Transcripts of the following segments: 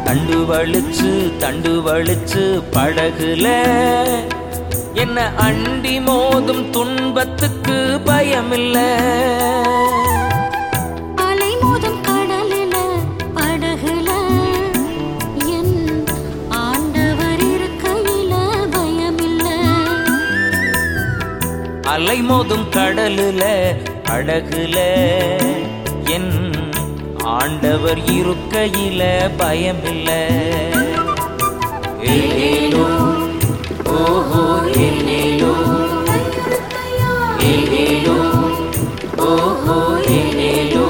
தண்டு வலிச்சு தண்டு வலிச்சு படகுல என்ன அண்டி மோதும் துன்பத்துக்கு பயமில்ல அலை மோதும் கடலில படகுல என் ஆண்டவர் இருக்கையில பயமில்ல அலை மோதும் கடலுல படகுல என் ஆண்டவர் இருக்கையில பயமில்ல ஏலேலோ ஓஹோ ஏலேலோ ஏலேலோ ஓஹோ ஏலேலோ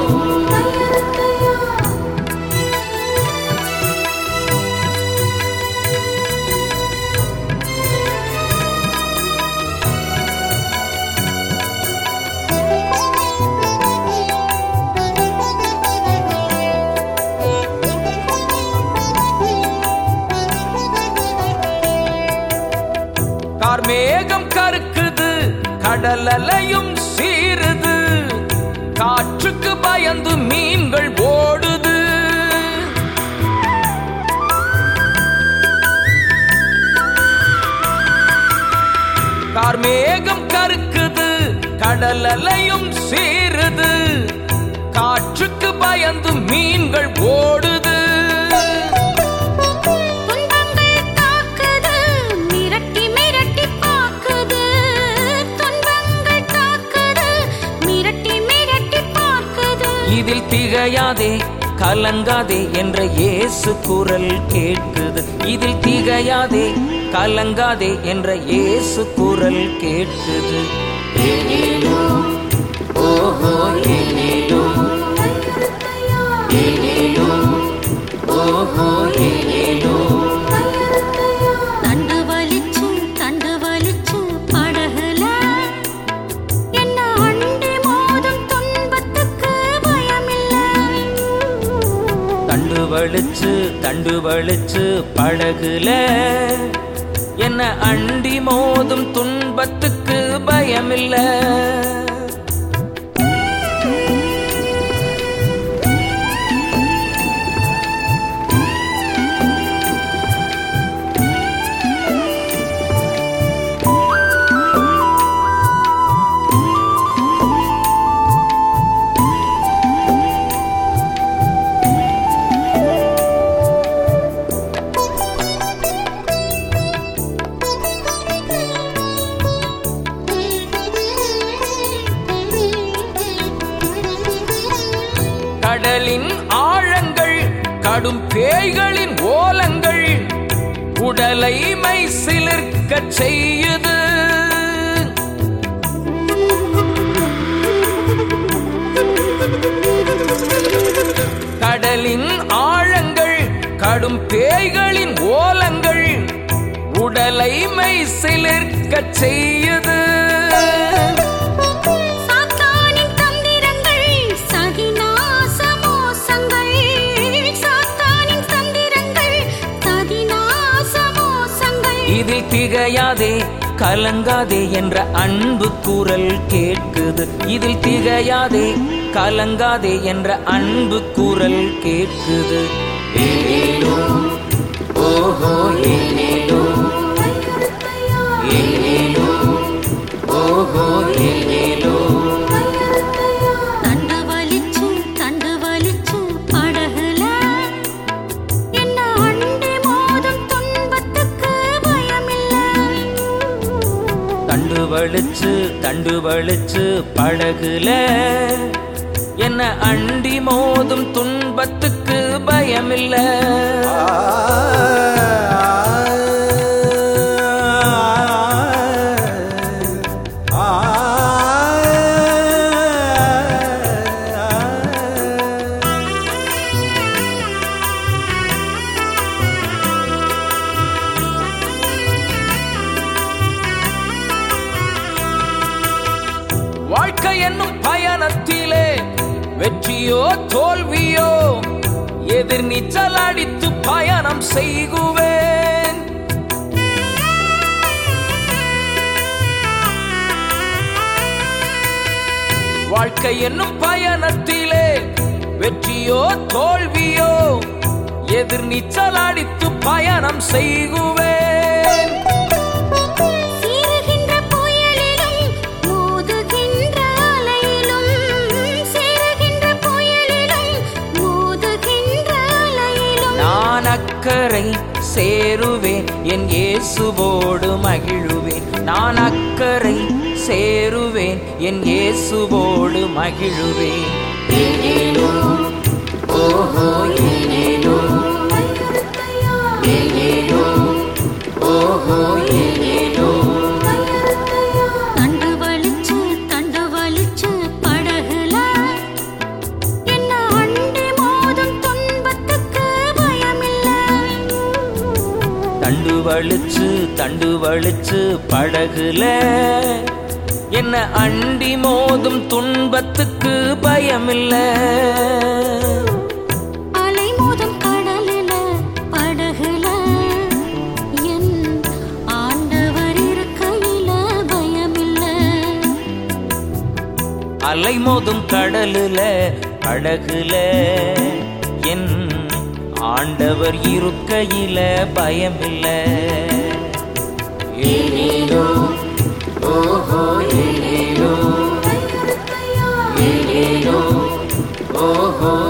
கார்மேகம் கருக்குது கடல் அலையும் சீருது காற்றுக்கு பயந்து மீன்கள் ஓடுது கார்மேகம் கருக்குது கடல் அலையும் சீருது காற்றுக்கு பயந்து மீன்கள் ஓடுது துன்பங்கள் தாக்குது மிரட்டி மிரட்டி பாக்குது துன்பங்கள் தாக்குது மிரட்டி மிரட்டி பாக்குது இதில் திகையாதே கலங்காதே என்ற இயேசு குரல் கேட்குது இதில் திகையாதே கலங்காதே என்ற இயேசு குரல் கேட்குது ஏலேலோ, ஓஹோ ஏலேலோ, ஏலேலோ, ஓஹோ ஏலேலோ. தண்டு வலிச்சு தண்டு வலிச்சு படகுல என்ன அண்டி மோதும் துன்பத்துக்கு பயமில்ல தண்டு வலிச்சு தண்டு வலிச்சு படகுல என்ன அண்டி மோதும் துன்பத்துக்கு பயமில்ல கடலின் ஆழங்கள் கடும் பேய்களின் ஓலங்கள் உடலை மை சிலிர்க்கச் செய்யுது கடலின் ஆழங்கள் கடும் பேய்களின் ஓலங்கள் உடலை மை சிலிர்க்கச் செய்யுது சாத்தானின் தந்திரங்கள் சதிநாச மோசங்கள் சாத்தானின் தந்திரங்கள் சதிநாச மோசங்கள் இதில் திகையாதே கலங்காதே என்ற அன்பு குரல் கேட்குது இதில் திகையாதே கலங்காதே என்ற அன்பு குரல் கேட்குது ஏலேலோ, ஓஹோ ஏலேலோ, ஏலேலோ, ஓஹோ ஏலேலோ. தண்டு வலிச்சு தண்டு வலிச்சு படகுல என்ன அண்டி மோதும் துன்பத்துக்கு பயமில்ல தண்டு வலிச்சு தண்டு வலிச்சு படகுல என்ன அண்டி மோதும் துன்பத்துக்கு பயமில்ல வாழ்க்கை என்னும் பயணத்திலே வெற்றியோ தோல்வியோ எதிர் நீச்சல் அடித்து பயணம் செய்குவேன் வாழ்க்கை என்னும் பயணத்திலே வெற்றியோ தோல்வியோ எதிர் நீச்சல் அடித்து பயணம் செய்குவேன் சீறுகின்ற புயலிலும் மோதுகின்ற அலையிலும் சீறுகின்ற புயலிலும் மோதுகின்ற அலையிலும் நான் அக்கறை சேருவேன் என் இயேசுவோடு மகிழுவேன் நான் அக்கறை சேருவேன் என் இயேசுவோடு மகிழுவேன் ஏலேலோ, ஓஹோ ஏலேலோ, ஏலேலோ, ஓஹோ ஏலேலோ. தண்டு வலிச்சு தண்டு வலிச்சு படகுல என்ன அண்டி மோதும் துன்பத்துக்கு பயமில்ல தண்டு வலிச்சு தண்டு வலிச்சு படகுல என்ன அண்டி மோதும் துன்பத்துக்கு பயமில்ல அலை மோதும் கடலில படகுல என் ஆண்டவர் இருக்கையில பயமில்ல அலை மோதும் கடலுல படகுல என் ஆண்டவர் இருக்கையில பயமில்ல ஏலேலோ, ஓஹோ ஏலேலோ, ஏலேலோ, ஓஹோ